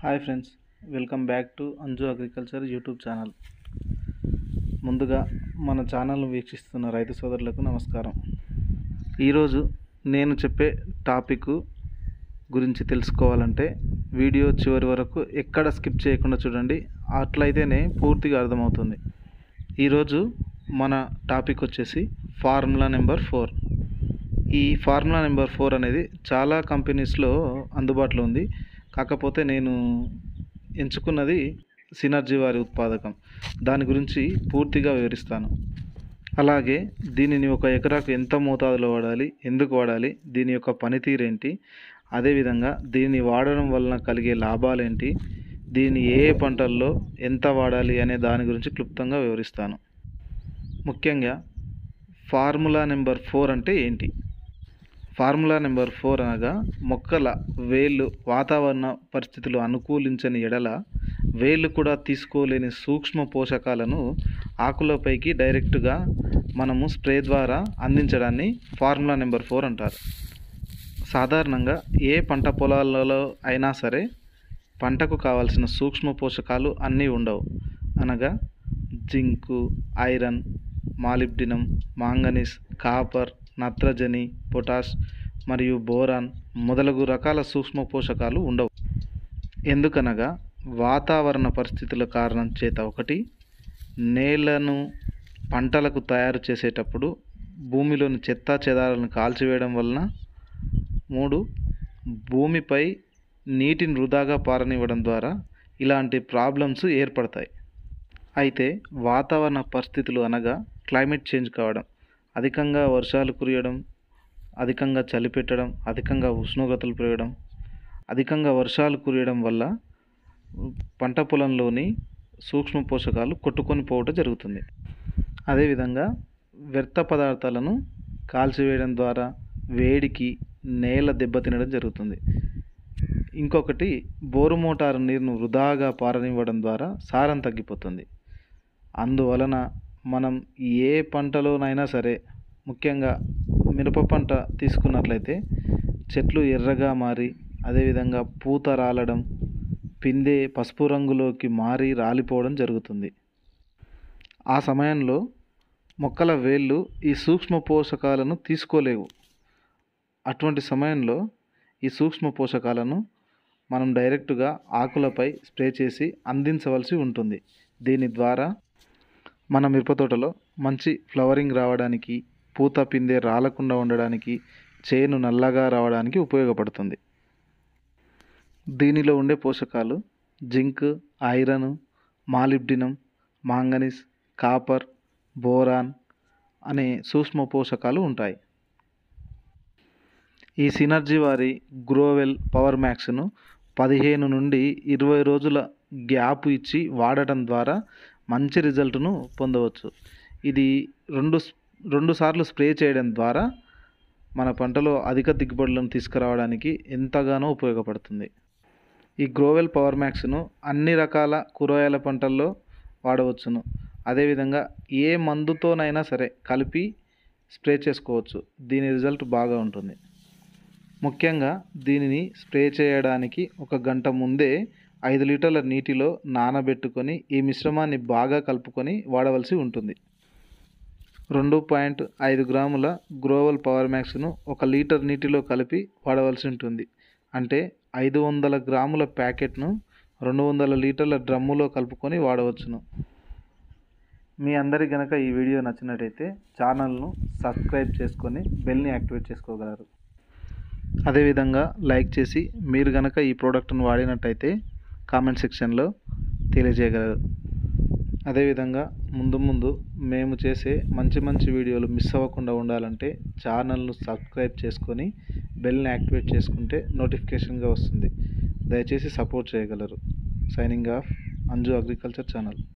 hi friends welcome back to Anju agriculture YouTube channel ముందుగా మన ఛానల్ను వీక్షిస్తున్న రైతు సోదరులకు నమస్కారం ఈరోజు నేను చెప్పే టాపిక్ గురించి తెలుసుకోవాలంటే వీడియో చివరి వరకు ఎక్కడ స్కిప్ చేయకుండా చూడండి అట్లయితేనే పూర్తిగా అర్థమవుతుంది ఈరోజు మన టాపిక్ వచ్చేసి ఫార్ములా నెంబర్ ఫోర్ ఈ ఫార్ములా నెంబర్ ఫోర్ అనేది చాలా కంపెనీస్లో అందుబాటులో ఉంది కాకపోతే నేను ఎంచుకున్నది సినర్జీ వారి ఉత్పాదకం దాని గురించి పూర్తిగా వివరిస్తాను అలాగే దీనిని ఒక ఎకరాకు ఎంత మోతాదులో వాడాలి ఎందుకు వాడాలి దీని యొక్క పనితీరు ఏంటి అదేవిధంగా దీన్ని వాడడం వలన కలిగే లాభాలేంటి దీన్ని ఏ ఏ పంటల్లో ఎంత వాడాలి అనే దాని గురించి క్లుప్తంగా వివరిస్తాను ముఖ్యంగా ఫార్ములా నెంబర్ ఫోర్ అంటే ఏంటి ఫార్ములా నెంబర్ ఫోర్ అనగా మొక్కల వేళ్ళు వాతావరణ పరిస్థితులు అనుకూలించని ఎడల వేళ్ళు కూడా తీసుకోలేని సూక్ష్మ పోషకాలను ఆకులపైకి డైరెక్ట్గా మనము స్ప్రే ద్వారా అందించడాన్ని ఫార్ములా నెంబర్ ఫోర్ అంటారు సాధారణంగా ఏ పంట పొలాలలో అయినా సరే పంటకు కావాల్సిన సూక్ష్మ పోషకాలు అన్నీ ఉండవు అనగా zinc iron molybdenum manganese copper నత్రజని పొటాష్ మరియు బోరాన్ మొదలగు రకాల సూక్ష్మ పోషకాలు ఉండవు ఎందుకనగా వాతావరణ పరిస్థితుల కారణం చేత ఒకటి నేలను పంటలకు తయారు చేసేటప్పుడు భూమిలోని చెత్త చెదారాలను కాల్చివేయడం వలన మూడు భూమిపై నీటిని వృధాగా పారనివ్వడం ద్వారా ఇలాంటి ప్రాబ్లమ్స్ ఏర్పడతాయి అయితే వాతావరణ పరిస్థితులు అనగా క్లైమేట్ చేంజ్ కావడం అధికంగా వర్షాలు కురియడం అధికంగా చలి పెట్టడం అధికంగా ఉష్ణోగ్రతలు పెరగడం అధికంగా వర్షాలు కురియడం వల్ల పంట పొలంలోని సూక్ష్మ పోషకాలు కొట్టుకొని పోవడం జరుగుతుంది అదేవిధంగా వ్యర్థ పదార్థాలను కాల్చివేయడం ద్వారా వేడికి నేల దెబ్బతినడం జరుగుతుంది ఇంకొకటి బోరు మోటారు నీరును వృధాగా పారనివ్వడం ద్వారా సారం తగ్గిపోతుంది అందువలన మనం ఏ పంటలోనైనా సరే ముఖ్యంగా మిరప పంట తీసుకున్నట్లయితే చెట్లు ఎర్రగా మారి అదేవిధంగా పూత రాలడం పిందె పసుపు రంగులోకి మారి రాలిపోవడం జరుగుతుంది ఆ సమయంలో మొక్కల వేళ్ళు ఈ సూక్ష్మ పోషకాలను తీసుకోలేవు అటువంటి సమయంలో ఈ సూక్ష్మ పోషకాలను మనం డైరెక్ట్గా ఆకులపై స్ప్రే చేసి అందించవలసి ఉంటుంది దీని ద్వారా మన మిరప తోటలో మంచి ఫ్లవరింగ్ రావడానికి పూత పిందె రాలకుండా ఉండడానికి చేను నల్లగా రావడానికి ఉపయోగపడుతుంది దీనిలో ఉండే పోషకాలు zinc iron molybdenum manganese copper boron అనే సూక్ష్మ పోషకాలు ఉంటాయి ఈ సినర్జీ వారి గ్రోవెల్ పవర్ మ్యాక్స్ను పదిహేను నుండి ఇరవై రోజుల గ్యాప్ ఇచ్చి వాడటం ద్వారా మంచి రిజల్ట్ను పొందవచ్చు ఇది రెండు రెండు సార్లు స్ప్రే చేయడం ద్వారా మన పంటలో అధిక దిగుబడులను తీసుకురావడానికి ఎంతగానో ఉపయోగపడుతుంది ఈ గ్రోవెల్ పవర్ మ్యాక్స్ను అన్ని రకాల కూరగాయల పంటల్లో వాడవచ్చును అదేవిధంగా ఏ మందుతోనైనా సరే కలిపి స్ప్రే చేసుకోవచ్చు దీని రిజల్ట్ బాగా ఉంటుంది ముఖ్యంగా దీనిని స్ప్రే చేయడానికి ఒక గంట ముందే ఐదు లీటర్ల నీటిలో నానబెట్టుకొని ఈ మిశ్రమాన్ని బాగా కలుపుకొని వాడవలసి ఉంటుంది రెండు పాయింట్ ఐదు గ్రాముల గ్రోవల్ పవర్ మ్యాక్స్ను ఒక లీటర్ నీటిలో కలిపి వాడవలసి ఉంటుంది అంటే ఐదు వందల గ్రాముల ప్యాకెట్ను రెండు వందల లీటర్ల డ్రమ్ములో కలుపుకొని వాడవచ్చును మీ అందరి గనక ఈ వీడియో నచ్చినట్టయితే ఛానల్ను సబ్స్క్రైబ్ చేసుకొని బెల్ని యాక్టివేట్ చేసుకోగలరు అదేవిధంగా లైక్ చేసి మీరు గనక ఈ ప్రోడక్ట్ను వాడినట్టయితే కామెంట్ సెక్షన్లో తెలియజేయగలరు అదేవిధంగా ముందు ముందు మేము చేసే మంచి మంచి వీడియోలు మిస్ అవ్వకుండా ఉండాలంటే ఛానల్ను సబ్స్క్రైబ్ చేసుకొని బెల్ని యాక్టివేట్ చేసుకుంటే నోటిఫికేషన్గా వస్తుంది దయచేసి సపోర్ట్ చేయగలరు signing off Anju agriculture channel